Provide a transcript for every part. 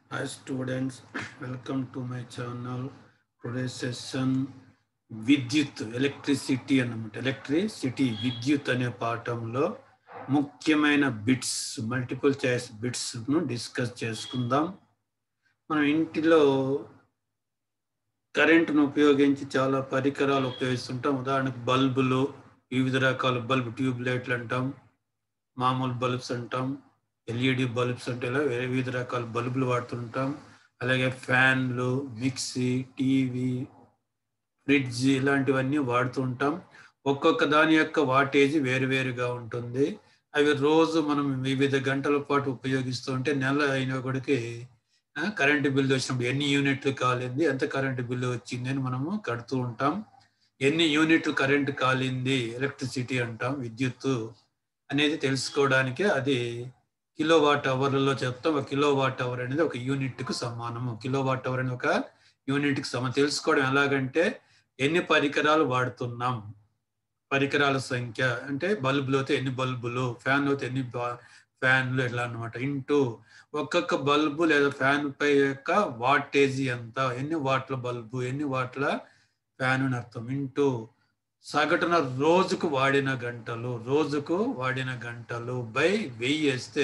Hi students, welcome to my channel. Today's session విద్యుత్ electricity అన్నమాట electricity విద్యుత్ అనే పాఠంలో ముఖ్యమైన బిట్స్ మల్టిపుల్ చాయిస్ బిట్స్ను డిస్కస్ చేసుకుందాం మనం ఇంటిలో కరెంటును ఉపయోగించి చాలా పరికరాలు ఉపయోగిస్తుంటాం ఉదాహరణకు బల్బులు వివిధ రకాల బల్బ్ ట్యూబ్ లైట్లు అంటాం మామూలు బల్బ్స్ అంటాం ఎల్ఈడి బల్బ్స్ అంటే ఇలా వేరే వివిధ రకాల బల్బులు వాడుతుంటాం అలాగే ఫ్యాన్లు మిక్సీ టీవీ ఫ్రిడ్జ్ ఇలాంటివన్నీ వాడుతుంటాం ఒక్కొక్క దాని యొక్క వాటేజ్ వేరువేరుగా ఉంటుంది అవి రోజు మనం వివిధ గంటల పాటు ఉపయోగిస్తూ ఉంటే నెల అయినప్పటికీ కరెంటు బిల్లు వచ్చినప్పుడు ఎన్ని యూనిట్లు కాలింది ఎంత కరెంటు బిల్లు వచ్చింది అని మనము కడుతూ ఉంటాం ఎన్ని యూనిట్లు కరెంటు కాలింది ఎలక్ట్రిసిటీ అంటాం విద్యుత్తు అనేది తెలుసుకోవడానికి అది కిలో వాట్ అవర్లలో చెప్తాం ఒక కిలో వాట్ అవర్ అనేది ఒక యూనిట్కు సమానము కిలో వాట్ అవర్ అనేది ఒక యూనిట్కి సమానం తెలుసుకోవడం ఎలాగంటే ఎన్ని పరికరాలు వాడుతున్నాం పరికరాల సంఖ్య అంటే బల్బులు అయితే ఎన్ని బల్బులు ఫ్యాన్ అయితే ఎన్ని ఫ్యాన్లు ఎట్లా అనమాట ఇంటూ ఒక్కొక్క బల్బు లేదా ఫ్యాన్ పై యొక్క వాటేజీ ఎంత ఎన్ని వాట్ల బల్బు ఎన్ని వాట్ల ఫ్యాన్ అని అర్థం ఇంటూ సగటున రోజుకు వాడిన గంటలు రోజుకు వాడిన గంటలు బై వెయ్యి వేస్తే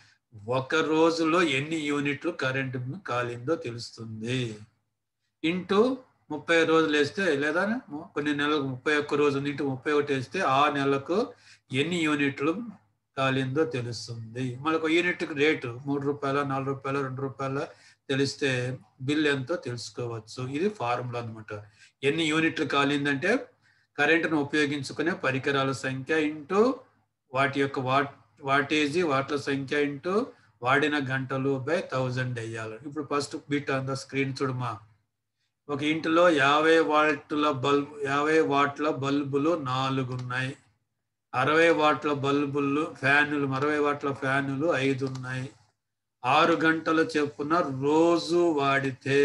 ఒక రోజులో ఎన్ని యూనిట్లు కరెంటు కాలిందో తెలుస్తుంది ఇంటూ ముప్పై రోజులు వేస్తే లేదా కొన్ని నెలలకు ముప్పై ఒక్క రోజు ఇంటూ ముప్పై ఒకటి వేస్తే ఆ నెలకు ఎన్ని యూనిట్లు కాలిందో తెలుస్తుంది మనకు యూనిట్కి రేటు మూడు రూపాయల నాలుగు రూపాయల రెండు రూపాయల తెలిస్తే బిల్ ఎంతో తెలుసుకోవచ్చు ఇది ఫార్ములా అనమాట ఎన్ని యూనిట్లు కాలిందంటే కరెంటును ఉపయోగించుకునే పరికరాల సంఖ్య ఇంటూ వాటి యొక్క వాట్ వాటేజీ వాట్ల సంఖ్య ఇంటూ వాడిన గంటలు బై థౌజండ్ అయ్యాలి ఇప్పుడు first bit on the screen చూడమా ఒక ఇంటిలో యాభై వాట్ల బల్బ్ యాభై వాట్ల బల్బులు నాలుగు ఉన్నాయి అరవై వాట్ల బల్బులు ఫ్యానులు అరవై వాట్ల ఫ్యానులు ఐదు ఉన్నాయి ఆరు గంటల చెప్పున రోజు వాడితే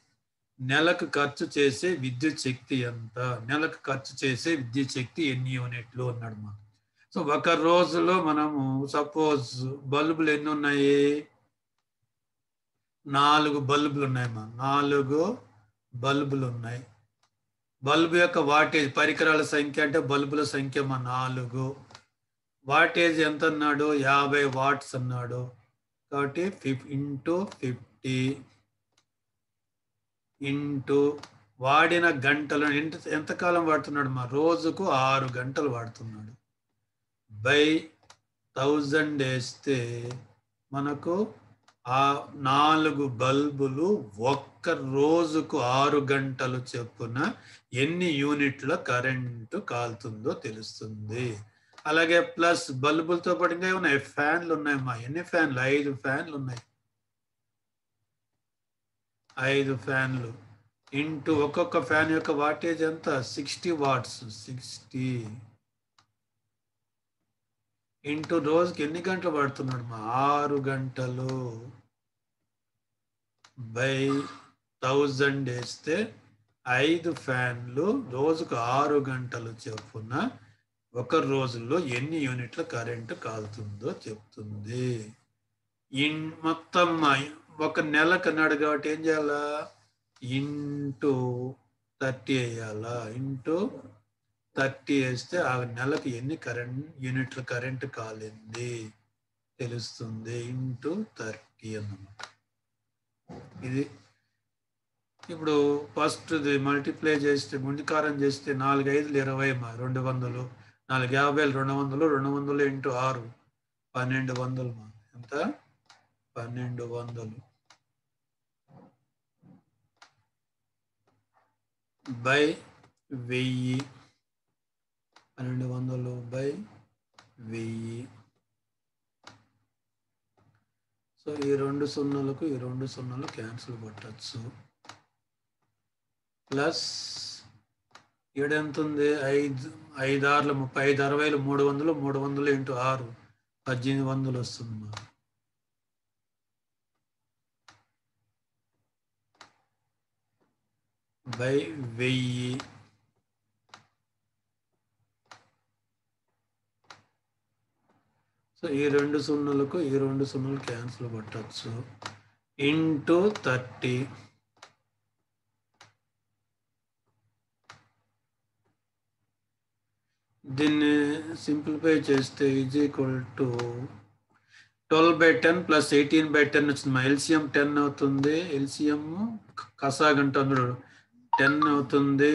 నెలకు ఖర్చు చేసే విద్యుత్ శక్తి ఎంత నెలకు ఖర్చు చేసే విద్యుత్ శక్తి ఎన్ని యూనిట్లు అన్నాడు మనం సో ఒక రోజులో మనము సపోజ్ బల్బులు ఎన్ని ఉన్నాయి నాలుగు బల్బులు ఉన్నాయి మా నాలుగు బల్బులు ఉన్నాయి బల్బు యొక్క వాటేజ్ పరికరాల సంఖ్య అంటే బల్బుల సంఖ్య మా నాలుగు వాటేజ్ ఎంత అన్నాడు యాభై వాట్స్ అన్నాడు కాబట్టి ఫిఫ్ ఇంటూ ఫిఫ్టీ ఇంటూ వాడిన గంటలు ఎంత ఎంతకాలం వాడుతున్నాడు మా రోజుకు ఆరు గంటలు వాడుతున్నాడు బై థౌజండ్ వేస్తే మనకు ఆ నాలుగు బల్బులు ఒక్క రోజుకు ఆరు గంటలు చెప్పున ఎన్ని యూనిట్ల కరెంటు కాలుతుందో తెలుస్తుంది అలాగే ప్లస్ బల్బులతో పాటు ఇంకా ఉన్నాయి ఫ్యాన్లు ఉన్నాయి మా ఎన్ని ఫ్యాన్లు ఐదు ఫ్యాన్లు ఉన్నాయి ఐదు ఫ్యాన్లు ఇంటూ ఒక్కొక్క ఫ్యాన్ యొక్క వాటేజ్ ఎంత సిక్స్టీ వాట్స్ సిక్స్టీ ఇంటూ రోజుకి ఎన్ని గంటలు పడుతున్నాడు మా ఆరు గంటలు బై థౌజండ్ వేస్తే ఐదు ఫ్యాన్లు రోజుకు ఆరు గంటలు చెప్పున ఒక రోజుల్లో ఎన్ని యూనిట్ల కరెంటు కాలుతుందో చెప్తుంది ఇన్ మొత్తం ఒక నెలకు అన్నాడు కాబట్టి ఏం చేయాలా ఇంటూ థర్టీ వేయాలా ఇంటూ థర్టీ వేస్తే ఆ నెలకు ఎన్ని కరెంట్ యూనిట్ల కరెంటు కాలింది తెలుస్తుంది ఇంటూ థర్టీ అన్నమాట ఇది ఇప్పుడు ఫస్ట్ మల్టిప్లై చేస్తే గుండికారం చేస్తే నాలుగు ఐదులు ఇరవై మా రెండు వందలు నాలుగు యాభైలు రెండు వందలు రెండు వందలు ఇంటూ ఆరు పన్నెండు వందలు మా ఎంత పన్నెండు వందలు బై వెయ్యి పన్నెండు వందలు బై వెయ్యి సో ఈ రెండు సున్నాలకు ఈ రెండు సున్నాలు క్యాన్సిల్ కొట్టచ్చు ప్లస్ ఈడెంత ఉంది ఐదు ఐదు ఆరులు ముప్పై ఐదు అరవైలు మూడు వందలు మూడు వందలు ఇంటూ ఆరు పద్దెనిమిది వందలు వస్తుంది మా బై వెయ్యి సో ఈ రెండు సున్నులకు ఈ రెండు సున్నులు క్యాన్సిల్ కొట్టచ్చు ఇంటూ థర్టీ దీన్ని సింప్లిఫై చేస్తే is equal to twelve by ten plus eighteen by ten వచ్చింది మా ఎల్సిఎం టెన్ అవుతుంది ఎల్సిఎం కసాగంట టెన్ అవుతుంది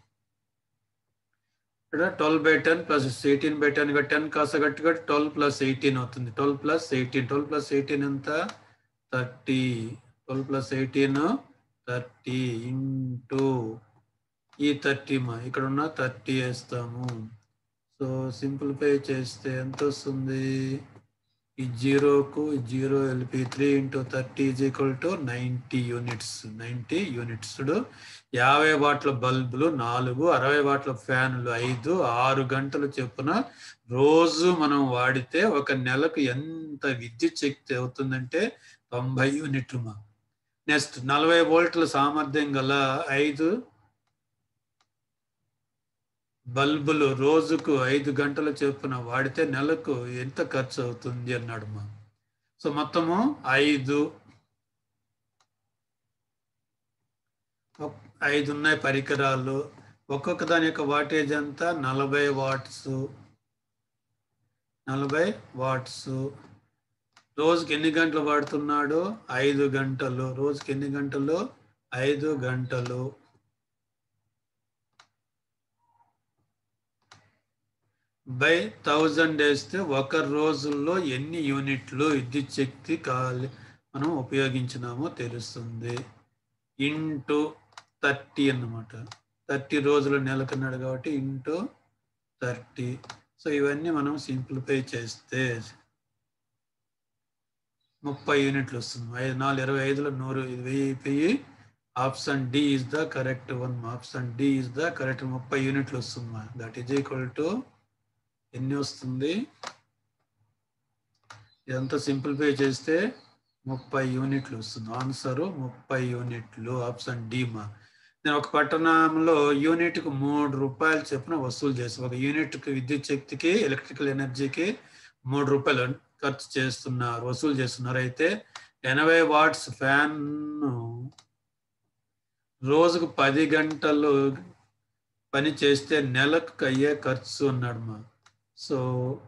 ఇక్కడ twelve by ten plus eighteen by ten ten కాసగట్టుగా ట్వెల్వ్ ప్లస్ ఎయిటీన్ అవుతుంది twelve plus eighteen twelve plus eighteen ఎంత thirty twelve plus eighteen thirty into ఈ థర్టీ మా ఇక్కడ ఉన్న థర్టీ వేస్తాము సో సింప్లిఫై చేస్తే ఎంత వస్తుంది ఈ జీరోకు జీరో ఎల్పి three into thirty is equal to ninety units ninety units యాభై వాట్ల బల్బులు నాలుగు అరవై వాట్ల ఫ్యాన్లు ఐదు ఆరు గంటలు చొప్పున రోజు మనం వాడితే ఒక నెలకు ఎంత విద్యుత్ శక్తి అవుతుందంటే తొంభై యూనిట్లు మా నెక్స్ట్ నలభై వోల్ట్ల సామర్థ్యం గల ఐదు బల్బులు రోజుకు ఐదు గంటల చొప్పున వాడితే నెలకు ఎంత ఖర్చు అవుతుంది అన్నాడు మా సో మొత్తము ఐదు ఐదు ఉన్నాయి పరికరాలు ఒక్కొక్క దాని యొక్క వాటేజ్ అంతా నలభై వాట్స్ నలభై వాట్స్ రోజుకి ఎన్ని గంటలు వాడుతున్నాడు ఐదు గంటలు రోజుకి ఎన్ని గంటలు ఐదు గంటలు బై థౌజండ్ వేస్తే ఒక రోజుల్లో ఎన్ని యూనిట్లు విద్యుత్ శక్తి కాలి మనం ఉపయోగించినామో తెలుస్తుంది ఇంటూ థర్టీ అన్నమాట థర్టీ రోజులు నెలకన్నాడు కాబట్టి ఇంటూ థర్టీ సో ఇవన్నీ మనం సింప్లిఫై చేస్తే ముప్పై యూనిట్లు వస్తుంది ఐదు నాలుగు ఇరవై ఐదులో నూరు ఇది వెయ్యి వెయ్యి option D is the correct one option D is the correct ముప్పై యూనిట్లు వస్తుంది దట్ ఈజ్ ఈక్వల్ టు ఎన్ని వస్తుంది ఇదంతా సింప్లిఫై చేస్తే ముప్పై యూనిట్లు వస్తుంది ఆన్సరు ముప్పై యూనిట్లు ఆప్షన్ డి మా నేను ఒక పట్టణంలో యూనిట్కి మూడు రూపాయలు చొప్పున వసూలు చేసి ఒక యూనిట్కి విద్యుత్ శక్తికి ఎలక్ట్రికల్ ఎనర్జీకి మూడు రూపాయలు ఖర్చు చేస్తున్నారు వసూలు చేస్తున్నారు అయితే ఎనభై వాట్స్ ఫ్యాన్ రోజుకు పది గంటలు పని చేస్తే నెలకు అయ్యే ఖర్చు అన్నాడు మా సో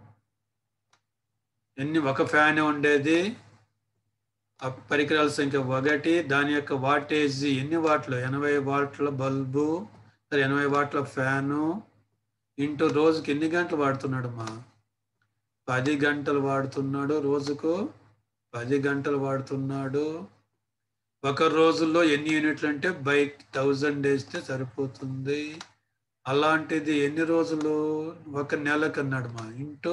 ఎన్ని ఒక ఫ్యాన్ ఉండేది ఆ పరికరాల సంఖ్య ఒకటి దాని యొక్క వాటేజ్ ఎన్ని వాట్లు ఎనభై వాట్ల బల్బు ఎనభై వాట్ల ఫ్యాను ఇంటూ రోజుకి ఎన్ని గంటలు వాడుతున్నాడు మా పది గంటలు వాడుతున్నాడు రోజుకు పది గంటలు వాడుతున్నాడు ఒక రోజుల్లో ఎన్ని యూనిట్లు అంటే బై థౌజండ్ వేస్తే సరిపోతుంది అలాంటిది ఎన్ని రోజులు ఒక నెలకు అన్నాడు మా ఇంటూ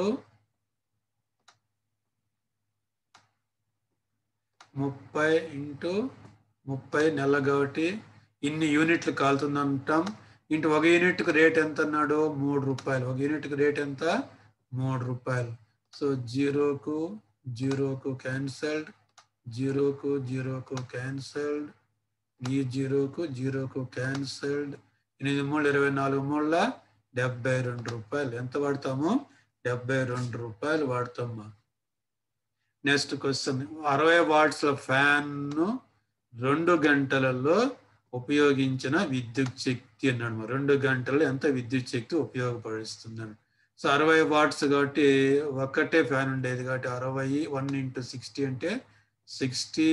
ముప్పై ఇంటూ ముప్పై నెల కాబట్టి ఇన్ని యూనిట్లు కాలుతుంది అంటాం ఇంటూ ఒక యూనిట్కి రేట్ ఎంత అన్నాడు మూడు రూపాయలు ఒక యూనిట్కి రేట్ ఎంత మూడు రూపాయలు సో జీరోకు జీరోకు క్యాన్సల్డ్ జీరోకు జీరోకు క్యాన్సల్డ్ ఈ జీరోకు జీరోకు క్యాన్సల్డ్ ఎనిమిది మూడు ఇరవై నాలుగు మూడుల డెబ్బై రెండు రూపాయలు ఎంత వాడతాము డెబ్బై రెండు రూపాయలు వాడతాము నెక్స్ట్ క్వశ్చన్ అరవై వాట్స్ల ఫ్యాన్ను రెండు గంటలలో ఉపయోగించిన విద్యుత్ శక్తి అన్నాడు రెండు గంటల్లో ఎంత విద్యుత్ శక్తి ఉపయోగపడుతుంది సో అరవై వాట్స్ కాబట్టి ఒక్కటే ఫ్యాన్ ఉండేది కాబట్టి అరవై వన్ ఇంటూ సిక్స్టీ అంటే సిక్స్టీ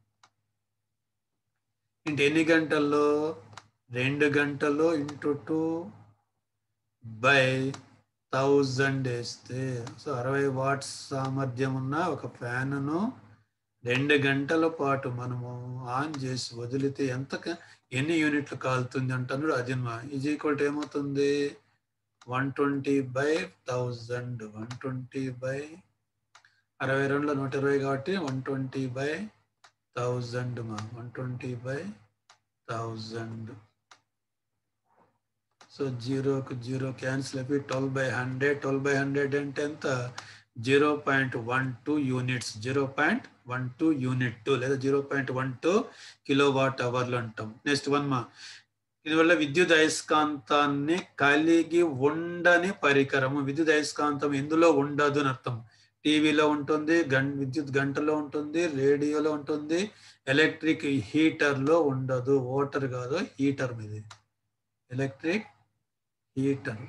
ఇంటి ఎన్ని గంటల్లో రెండు గంటలు ఇంటూ టూ బై థౌజండ్ వేస్తే సో అరవై వాట్స్ సామర్థ్యం ఉన్న ఒక ఫ్యాన్ను రెండు గంటల పాటు మనము ఆన్ చేసి వదిలితే ఎంత ఎన్ని యూనిట్లు కాలుతుంది అంటున్నాడు అది ఈజ్ ఈక్వల్ టు ఏమవుతుంది one twenty by thousand one twenty by అరవై రెండులో నూట ఇరవై కాబట్టి వన్ ట్వంటీ బై థౌజండ్ మా one twenty by thousand so జీరోకు జీరో క్యాన్సిల్ అయిపోయి twelve by hundred twelve by hundred అంటే ఎంత zero point one two units zero point one two unit two లేదా zero point one two kilo watt అవర్లు అంటాం next one మా దీనివల్ల విద్యుత్ అయస్కాంతాన్ని కలిగి ఉండని పరికరము విద్యుత్ అయస్కాంతం ఎందులో ఉండదు అని అర్థం టీవీలో ఉంటుంది గం విద్యుత్ గంటలో ఉంటుంది రేడియోలో ఉంటుంది ఎలక్ట్రిక్ హీటర్లో ఉండదు వాటర్ కాదు హీటర్ మీద ఎలక్ట్రిక్ హీటర్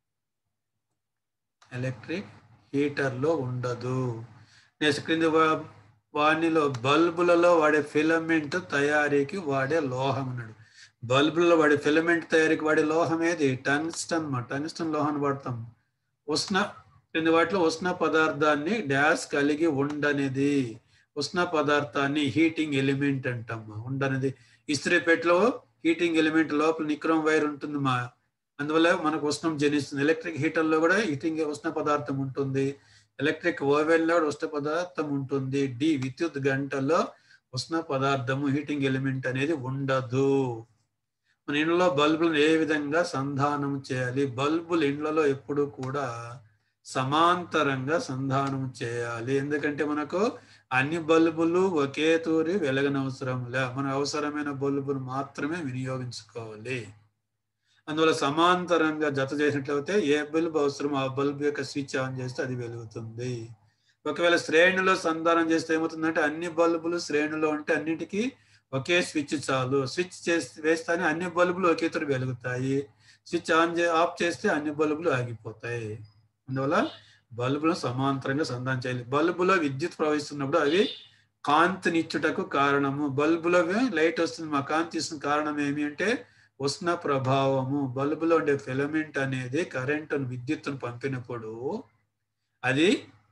ఎలక్ట్రిక్ హీటర్లో ఉండదు నెక్స్ట్ క్రింది వా- వానిలో బల్బులలో వాడే ఫిలమెంట్ తయారీకి వాడే లోహం అన్నాడు బల్బులలో వాడే ఫిలమెంట్ తయారీకి వాడే లోహం ఏది టంగ్స్టన్ మా టంగ్స్టన్ లోహాన్ని వాడతాం ఉష్ణ క్రింది వాటిలో ఉష్ణ పదార్థాన్ని డ్యాష్ కలిగి ఉండనిది ఉష్ణ పదార్థాన్ని హీటింగ్ ఎలిమెంట్ అంటాం ఉండనిది ఇస్త్రీ పెట్టెలో హీటింగ్ ఎలిమెంట్ లోపల నిక్రోమ్ వైర్ ఉంటుంది మా అందువల్ల మనకు ఉష్ణం జనిస్తుంది ఎలక్ట్రిక్ హీటర్లో కూడా హీటింగ్ ఉష్ణ పదార్థం ఉంటుంది ఎలక్ట్రిక్ ఓవెన్లో కూడా ఉష్ణ పదార్థం ఉంటుంది డి విద్యుత్ గంటలో ఉష్ణ పదార్థము హీటింగ్ ఎలిమెంట్ అనేది ఉండదు మన ఇండ్లలో బల్బులను ఏ విధంగా సంధానం చేయాలి బల్బులు ఇండ్లలో ఎప్పుడు కూడా సమాంతరంగా సంధానం చేయాలి ఎందుకంటే మనకు అన్ని బల్బులు ఒకే తూరి వెలగనవసరం లే మన అవసరమైన బల్బులు మాత్రమే వినియోగించుకోవాలి అందువల్ల సమాంతరంగా జత చేసినట్లయితే ఏ బల్బ్ అవసరం ఆ బల్బ్ యొక్క స్విచ్ ఆన్ చేస్తే అది వెలుగుతుంది ఒకవేళ శ్రేణిలో సంధానం చేస్తే ఏమవుతుందంటే అన్ని బల్బులు శ్రేణిలో ఉంటే అన్నిటికీ ఒకే స్విచ్ చాలు స్విచ్ చేసి వేస్తేనే అన్ని బల్బులు ఒకే తూరి వెలుగుతాయి స్విచ్ ఆన్ చే ఆఫ్ చేస్తే అన్ని బల్బులు ఆగిపోతాయి అందువల్ల బల్బులను సమాంతరంగా సంధానం చేయాలి బల్బులో విద్యుత్ ప్రవహిస్తున్నప్పుడు అవి కాంతినిచ్చుటకు కారణము బల్బులో లైట్ వస్తుంది మా కాంతి ఇస్తున్న కారణం ఏమి అంటే ఉష్ణ ప్రభావము బల్బులో ఉండే ఫిలమెంట్ అనేది కరెంటును విద్యుత్తును పంపినప్పుడు అది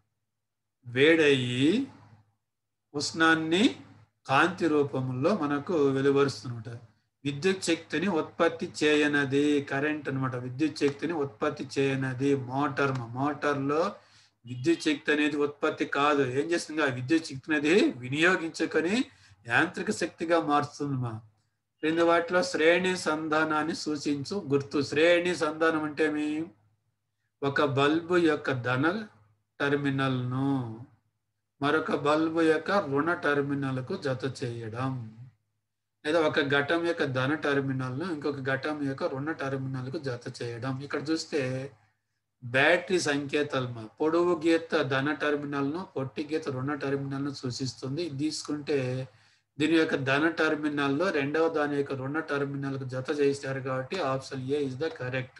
వేడయ్యి ఉష్ణాన్ని కాంతి రూపంలో మనకు వెలువరుస్తున్నమాట విద్యుత్ శక్తిని ఉత్పత్తి చేయనది కరెంట్ అనమాట విద్యుత్ శక్తిని ఉత్పత్తి చేయనది మోటార్ మోటార్లో విద్యుత్ శక్తి అనేది ఉత్పత్తి కాదు ఏం చేస్తుంది ఆ విద్యుత్ శక్తి అనేది వినియోగించుకొని యాంత్రిక శక్తిగా మారుస్తుంది మా క్రింది వాటిలో శ్రేణి సంధానాన్ని సూచించు గుర్తు శ్రేణి సంధానం అంటే ఏమి ఒక బల్బు యొక్క ధన టెర్మినల్ను మరొక బల్బు యొక్క రుణ టెర్మినల్కు జత చేయడం లేదా ఒక ఘటం యొక్క ధన టెర్మినల్ను ఇంకొక ఘటం యొక్క రుణ టెర్మినల్కు జత చేయడం ఇక్కడ చూస్తే బ్యాటరీ సంకేతాలు మా పొడవు గీత ధన టెర్మినల్ను పొట్టి గీత రుణ టెర్మినల్ను సూచిస్తుంది ఇది తీసుకుంటే దీని యొక్క ధన టెర్మినల్లో రెండవ దాని యొక్క రుణ టెర్మినల్కు జత చేశారు కాబట్టి option A is the correct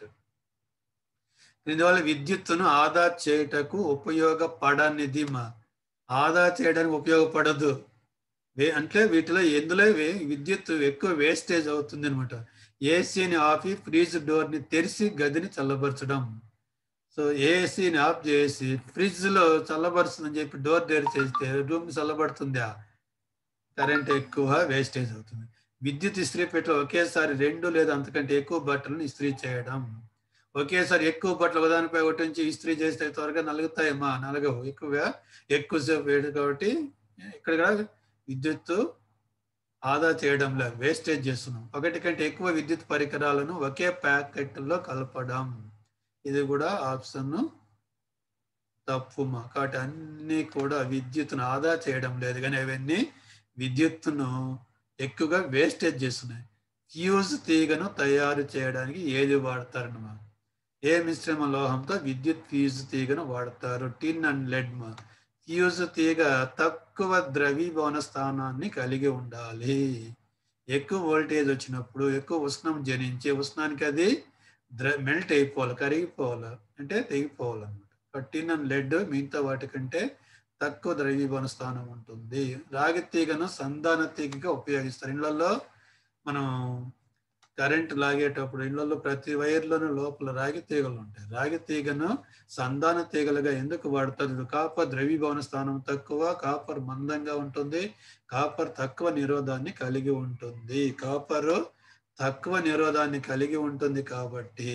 దీనివల్ల విద్యుత్తును ఆదా చేయుటకు ఉపయోగపడనిది మా ఆదా చేయడానికి ఉపయోగపడదు వే అంటే వీటిలో ఎందులో వే- విద్యుత్ ఎక్కువ వేస్టేజ్ అవుతుంది అనమాట ఏసీని ఆపి ఫ్రిడ్జ్ డోర్ని తెరిచి గదిని చల్లబరచడం సో ఏసీని ఆఫ్ చేసి ఫ్రిడ్జ్ లో చల్లబరుస్తుందని చెప్పి డోర్ తెరిచేస్తే రూమ్ చల్లబడుతుందా కరెంట్ ఎక్కువ వేస్టేజ్ అవుతుంది విద్యుత్ ఇస్త్రీ పెట్టెలో ఒకేసారి రెండు లేదా అంతకంటే ఎక్కువ బట్టలను ఇస్త్రీ చేయడం ఒకేసారి ఎక్కువ బట్టలు ఒకదానిపై ఒకటి నుంచి ఇస్త్రీ చేస్తే త్వరగా నలుగుతాయమ్మా నలగవు ఎక్కువగా ఎక్కువసేపు వేడు కాబట్టి ఇక్కడ కూడా విద్యుత్ ఆదా చేయడంలో వేస్టేజ్ చేస్తున్నాం ఒకటి కంటే ఎక్కువ విద్యుత్ పరికరాలను ఒకే ప్యాకెట్లో కలపడం ఇది కూడా ఆప్షన్ తప్పుమా కాబట్టి అన్ని కూడా విద్యుత్తును ఆదా చేయడం లేదు కానీ అవన్నీ విద్యుత్తును ఎక్కువగా వేస్టేజ్ చేస్తున్నాయి ఫ్యూజ్ తీగను తయారు చేయడానికి ఏది వాడతారన్నమా ఏ మిశ్రమ లోహంతో విద్యుత్ ఫ్యూజ్ తీగను వాడతారు టిన్ అండ్ లెడ్ మా ఫ్యూజ్ తీగ తక్కువ ద్రవీభవన స్థానాన్ని కలిగి ఉండాలి ఎక్కువ వోల్టేజ్ వచ్చినప్పుడు ఎక్కువ ఉష్ణం జనించి ఉష్ణానికి అది ద్ర మెల్ట్ అయిపోవాలి కరిగిపోవాలి అంటే తెగిపోవాలన్నమాట టిన్ అండ్ లెడ్ మిగతా వాటికంటే తక్కువ ద్రవీభవన స్థానం ఉంటుంది రాగి తీగను సంధాన తీగగా ఉపయోగిస్తారు ఇళ్లలో మనం కరెంట్ లాగేటప్పుడు ఇళ్లలో ప్రతి వైర్లోనూ లోపల రాగి తీగలు ఉంటాయి రాగి తీగను సంధాన తీగలుగా ఎందుకు వాడతారు కాపర్ ద్రవీభవన స్థానం తక్కువ కాపర్ మందంగా ఉంటుంది కాపర్ తక్కువ నిరోధాన్ని కలిగి ఉంటుంది కాపర్ తక్కువ నిరోధాన్ని కలిగి ఉంటుంది కాబట్టి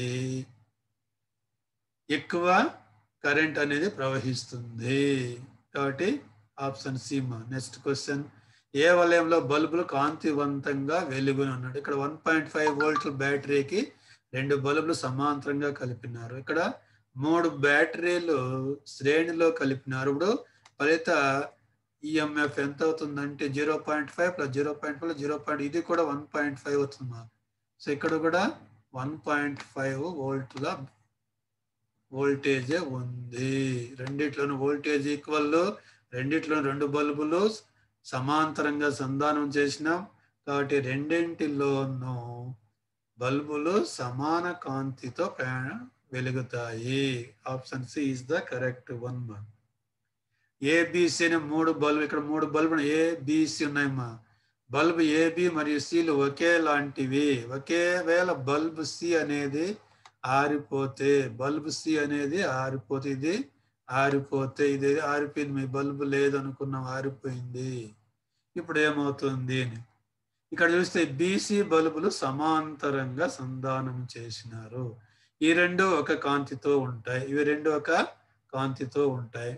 ఎక్కువ కరెంట్ అనేది ప్రవహిస్తుంది కాబట్టి ఆప్షన్ సీమా నెక్స్ట్ క్వశ్చన్ ఏ వలయంలో బల్బులు కాంతివంతంగా వెలుగును అన్నాడు ఇక్కడ వన్ పాయింట్ ఫైవ్ వోల్ట్ల బ్యాటరీకి రెండు బల్బులు సమాంతరంగా కలిపినారు ఇక్కడ మూడు బ్యాటరీలు శ్రేణిలో కలిపినారు ఇప్పుడు ఫలిత ఈఎంఎఫ్ ఎంత అవుతుందంటే zero point five plus zero point five zero point ఇది కూడా వన్ పాయింట్ ఫైవ్ అవుతుంది సో ఇక్కడ కూడా వన్ పాయింట్ ఫైవ్ వోల్ట్ల వోల్టేజే ఉంది రెండిట్లోనూ వోల్టేజ్ ఈక్వల్ రెండిట్లో రెండు బల్బులు సమాంతరంగా సంధానం చేసినాం కాబట్టి రెండింటిలోనూ బల్బులు సమాన కాంతితో ప్రయాణ వెలుగుతాయి option C is the correct one మా ఏబిసి అనే మూడు బల్బు ఇక్కడ మూడు బల్బు ఏబిసి ఉన్నాయమ్మా బల్బ్ ఏబి మరియు సిలు ఒకే లాంటివి ఒకే వేళ బల్బ్ సి అనేది ఆరిపోతే బల్బ్ సి అనేది ఆరిపోతే ఇది ఆరిపోతే ఇది ఆరిపోయింది మీ బల్బు లేదనుకున్నాం ఆరిపోయింది ఇప్పుడు ఏమవుతుంది అని ఇక్కడ చూస్తే బీసీ బల్బులు సమాంతరంగా సంధానం చేసినారు ఈ రెండు ఒక కాంతితో ఉంటాయి ఇవి రెండు ఒక కాంతితో ఉంటాయి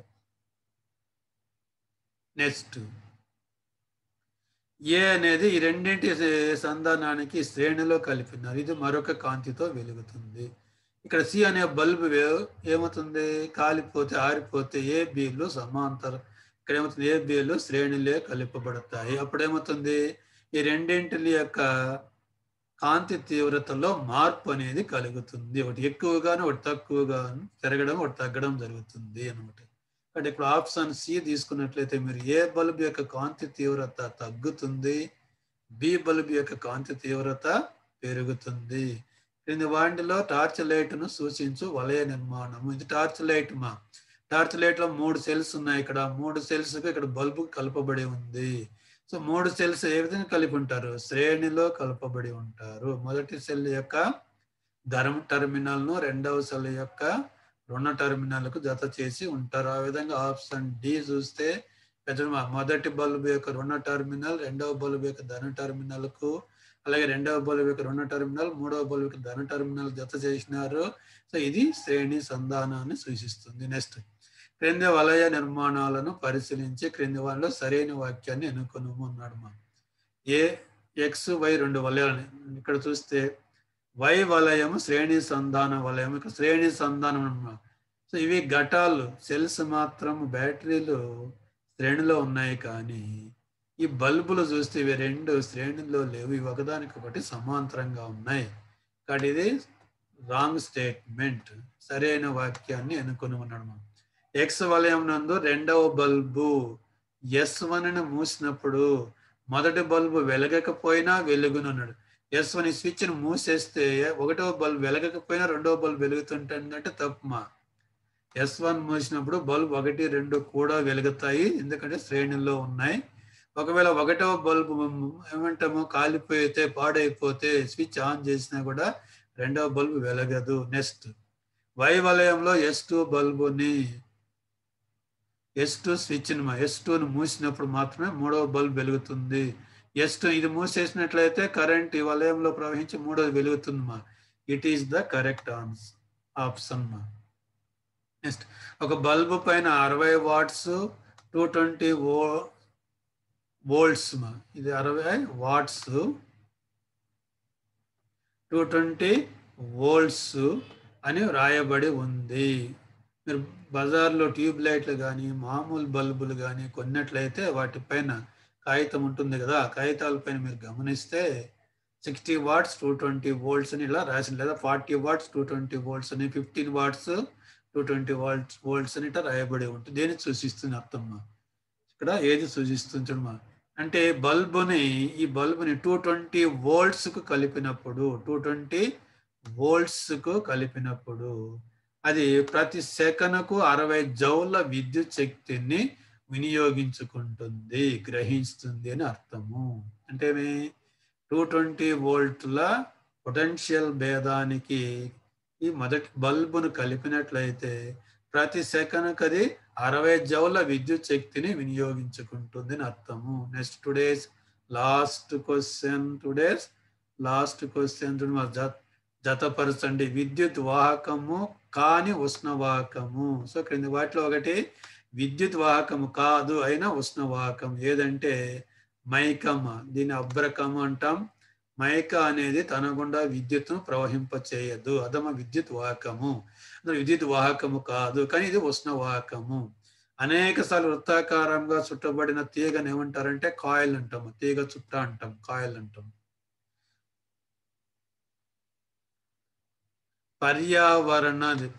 నెక్స్ట్ ఏ అనేది ఈ రెండింటి సంధానానికి శ్రేణిలో కలిపినారు ఇది మరొక కాంతితో వెలుగుతుంది ఇక్కడ సి అనే బల్బు ఏమవుతుంది కాలిపోతే ఆరిపోతే ఏ బీలు సమాంతర ఇక్కడ ఏమవుతుంది ఏ బీలు శ్రేణిలే కలిపబడతాయి అప్పుడు ఏమవుతుంది ఈ రెండింటి యొక్క కాంతి తీవ్రతలో మార్పు అనేది కలుగుతుంది ఒకటి ఎక్కువగాను ఒకటి తక్కువగాను పెరగడం ఒకటి తగ్గడం జరుగుతుంది అనమాట అంటే ఇప్పుడు ఆప్షన్ సి తీసుకున్నట్లయితే మీరు ఏ బల్బ్ యొక్క కాంతి తీవ్రత తగ్గుతుంది బి బల్బ్ యొక్క కాంతి తీవ్రత పెరుగుతుంది క్రింది వాటిలో టార్చ్ లైట్ను సూచించు వలయ నిర్మాణము ఇది టార్చ్ లైట్ మా టార్చ్ లైట్ లో మూడు సెల్స్ ఉన్నాయి ఇక్కడ మూడు సెల్స్ ఇక్కడ బల్బు కలపబడి ఉంది సో మూడు సెల్స్ ఏ విధంగా కలిపి ఉంటారు శ్రేణిలో కలపబడి ఉంటారు మొదటి సెల్ యొక్క ధర్మ టెర్మినల్ ను రెండవ సెల్ యొక్క రుణ టెర్మినల్ కు జత చేసి ఉంటారు ఆ విధంగా ఆప్షన్ డి చూస్తే పెద్ద మొదటి బల్బు యొక్క రుణ టెర్మినల్ రెండవ బల్బు యొక్క ధన టెర్మినల్ కు అలాగే రెండవ బల్బు యొక్క రుణ టెర్మినల్ మూడవ బల్బు యొక్క ధన టెర్మినల్ జత చేసినారు సో ఇది శ్రేణి సంధానాన్ని సూచిస్తుంది నెక్స్ట్ క్రింది వలయ నిర్మాణాలను పరిశీలించి క్రింది వాళ్ళలో సరైన వాక్యాన్ని ఎన్నుకొనము అన్నాడు మా ఏ ఎక్స్ వై రెండు వలయాలని ఇక్కడ చూస్తే వై వలయము శ్రేణి సంధాన వలయం ఇక్కడ శ్రేణి సంధానం అన్నమాట సో ఇవి ఘటాలు సెల్స్ మాత్రం బ్యాటరీలు శ్రేణిలో ఉన్నాయి కానీ ఈ బల్బులు చూస్తే ఇవి రెండు శ్రేణిలో లేవు ఇవి ఒకదానికొకటి సమాంతరంగా ఉన్నాయి కాబట్టి ఇది రాంగ్ స్టేట్మెంట్ సరైన వాక్యాన్ని ఎన్నుకొని ఉన్నాడు మనం ఎక్స్ వలయం నందు రెండవ బల్బు ఎస్ వన్ ని మూసినప్పుడు మొదటి బల్బు వెలగకపోయినా వెలుగునన్నాడు ఎస్ వన్ ఈ స్విచ్ ని మూసేస్తే ఒకటవ బల్బు వెలగకపోయినా రెండవ బల్బు వెలుగుతుంటుందంటే తప్పుమా ఎస్ వన్ మూసినప్పుడు బల్బ్ ఒకటి రెండు కూడా వెలుగుతాయి ఎందుకంటే శ్రేణుల్లో ఉన్నాయి ఒకవేళ ఒకటవ బల్బు ఏమంటామో కాలిపోతే పాడైపోతే స్విచ్ ఆన్ చేసినా కూడా రెండవ బల్బు వెలగదు నెక్స్ట్ వై వలయంలో ఎస్ టూ బల్బుని ఎస్ టూ స్విచ్ ఎస్ టూని మూసినప్పుడు మాత్రమే మూడవ బల్బ్ వెలుగుతుంది ఎస్ టూ ఇది మూసేసినట్లయితే కరెంట్ ఈ వలయంలో ప్రవహించి మూడోది వెలుగుతుంది మా it is the correct ans option మా నెక్స్ట్ ఒక బల్బు పైన అరవై watts two twenty O volts మా ఇది అరవై వాట్స్ టూ ట్వంటీ వోల్ట్స్ అని వ్రాయబడి ఉంది మీరు బజార్లో ట్యూబ్ లైట్లు కానీ మామూలు బల్బులు కానీ కొన్నట్లయితే వాటిపైన కాగితం ఉంటుంది కదా ఆ కాగితాల పైన మీరు గమనిస్తే sixty watts two twenty volts అని ఇలా రాసింది లేదా forty watts two twenty volts అని fifteen watts two twenty volts volts అని ఇట్లా రాయబడి ఉంటుంది దేని సూచిస్తుంది అర్థమ్మా ఇక్కడ ఏది సూచిస్తుంది చూడమ్మా అంటే బల్బుని ఈ బల్బుని టూ ట్వంటీ వోల్ట్స్కు కలిపినప్పుడు టూ ట్వంటీ వోల్ట్స్కు కలిపినప్పుడు అది ప్రతి సెకనుకు అరవై జౌల విద్యుత్ శక్తిని వినియోగించుకుంటుంది గ్రహిస్తుంది అని అర్థము అంటే టూ ట్వంటీ వోల్ట్ల పొటెన్షియల్ భేదానికి ఈ మొదటి బల్బును కలిపినట్లయితే ప్రతి సెకనుకు అది అరవై జౌల విద్యుత్ శక్తిని వినియోగించుకుంటుంది అని అర్థము next today's last question today's last question జతపరచండి విద్యుత్ వాహకము కాని ఉష్ణవాహకము సో క్రింది వాటిలో ఒకటి విద్యుత్ వాహకము కాదు అయినా ఉష్ణవాహకం ఏదంటే మైకమ దీన్ని అబ్రకము అంటాం మైక అనేది తన గుండా విద్యుత్తును ప్రవహింప చేయదు అదమ విద్యుత్ వాహకము విద్యుత్ వాహకము కాదు కానీ ఇది ఉష్ణ వాహకము అనేక సార్లు వృత్తాకారంగా చుట్టబడిన తీగని ఏమంటారంటే కాయిల్ అంటాము తీగ చుట్ట అంటాం కాయిల్ అంటాం పర్యావరణ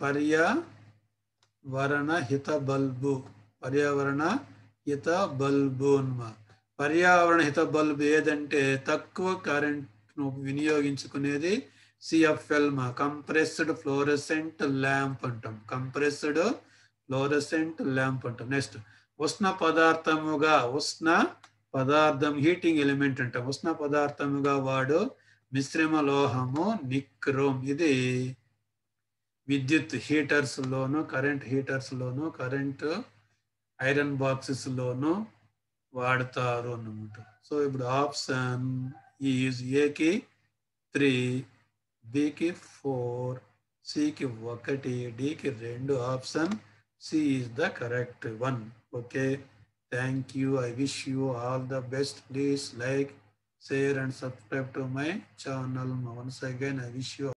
పర్యావరణ హిత బల్బు పర్యావరణ హిత బల్బు అన్నమా పర్యావరణ హిత బల్బు ఏదంటే తక్కువ కరెంట్ను వినియోగించుకునేది సిఎఫ్ఎల్ మా కంప్రెస్డ్ ఫ్లోరెసెంట్ ల్యాంప్ అంటాం కంప్రెస్డ్ ఫ్లోరెసెంట్ ల్యాంప్ అంటాం నెక్స్ట్ ఉష్ణ పదార్థముగా ఉష్ణ పదార్థం హీటింగ్ ఎలిమెంట్ అంటాం ఉష్ణ పదార్థముగా వాడు మిశ్రమ లోహము నిక్రోమ్ ఇది విద్యుత్ హీటర్స్ లోను కరెంట్ హీటర్స్ లోను కరెంట్ ఐరన్ బాక్సెస్ లోను వాడతారు అన్నమాట సో ఇప్పుడు ఆప్షన్ ఈజ్ ఏకి త్రీ బికి ఫోర్ సికి ఒకటి డికి రెండు option C is the correct one okay thank you I wish you all the best please like share and subscribe to my channel once again i wish you